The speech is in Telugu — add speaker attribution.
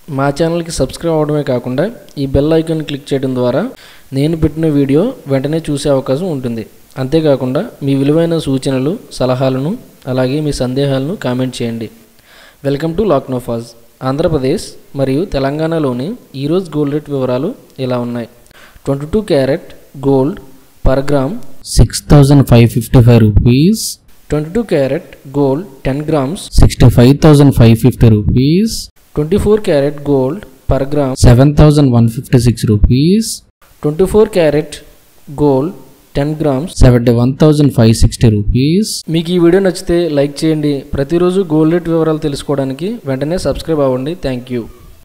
Speaker 1: మా ఛానల్కి సబ్స్క్రైబ్ అవడమే కాకుండా ఈ బెల్ ఐకాన్ క్లిక్ చేయడం ద్వారా నేను పెట్టిన వీడియో వెంటనే చూసే అవకాశం ఉంటుంది అంతేకాకుండా మీ విలువైన సూచనలు సలహాలను అలాగే మీ సందేహాలను కామెంట్ చేయండి వెల్కమ్ టు లాక్నోఫాజ్ ఆంధ్రప్రదేశ్ మరియు తెలంగాణలోని ఈరోజు గోల్డ్ రేట్ వివరాలు ఇలా ఉన్నాయి twenty two carat gold per gram
Speaker 2: six thousand five fifty five rupees
Speaker 1: twenty two carat gold ten grams
Speaker 2: sixty five thousand five fifty rupees
Speaker 1: twenty four carat gold per gram
Speaker 2: seven thousand one fifty six rupees
Speaker 1: twenty four carat gold ten grams
Speaker 2: seventy one thousand five sixty rupees
Speaker 1: మీకు ఈ వీడియో నచ్చితే లైక్ చేయండి ప్రతిరోజు గోల్డ్ రేట్ వివరాలు తెలుసుకోవడానికి వెంటనే సబ్స్క్రైబ్ అవ్వండి థ్యాంక్ యూ